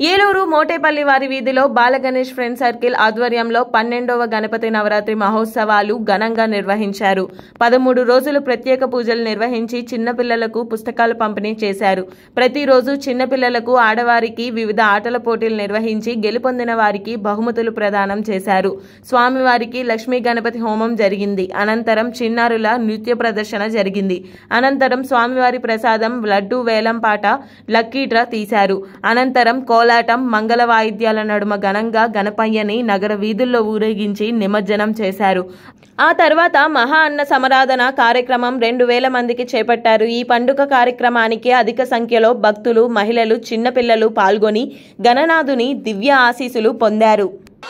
ఏలూరు మోటేపల్లి వారి వీధిలో Balaganesh friend circle ఆధ్వర్యంలో పన్నెండవ గణపతి నవరాత్రి మహోత్సవాలు ఘనంగా నిర్వహించారు పదమూడు రోజులు ప్రత్యేక పూజలు నిర్వహించి చిన్నపిల్లలకు పుస్తకాలు పంపిణీ చేశారు ప్రతిరోజు చిన్నపిల్లలకు ఆడవారికి వివిధ ఆటల పోటీలు నిర్వహించి గెలుపొందిన వారికి బహుమతులు ప్రదానం చేశారు స్వామివారికి లక్ష్మీ గణపతి హోమం జరిగింది అనంతరం చిన్నారుల నృత్య ప్రదర్శన జరిగింది అనంతరం స్వామివారి ప్రసాదం లడ్డు వేలం పాట లక్కీ డ్రా తీశారు అనంతరం కోలాటం మంగళ వాయిద్యాల నడుమ ఘనంగా గణపయ్యని నగర వీధుల్లో ఊరేగించి నిమజ్జనం చేశారు ఆ తర్వాత మహా అన్న సమరాధన కార్యక్రమం రెండు వేల మందికి చేపట్టారు ఈ పండుగ కార్యక్రమానికి అధిక సంఖ్యలో భక్తులు మహిళలు చిన్నపిల్లలు పాల్గొని గణనాథుని దివ్య ఆశీస్సులు పొందారు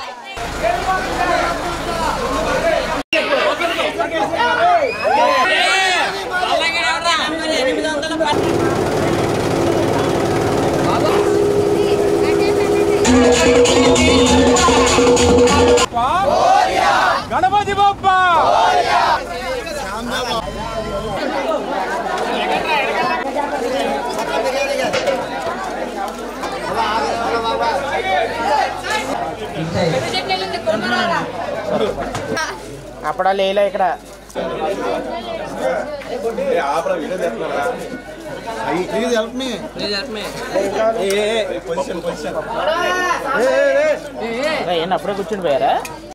గణపతి బొప్ప అప్పుడా లేలా ఇక్కడ ప్లీజ్ హెల్ప్ మీ ఏంటి అప్పుడే కూర్చుని పోయారా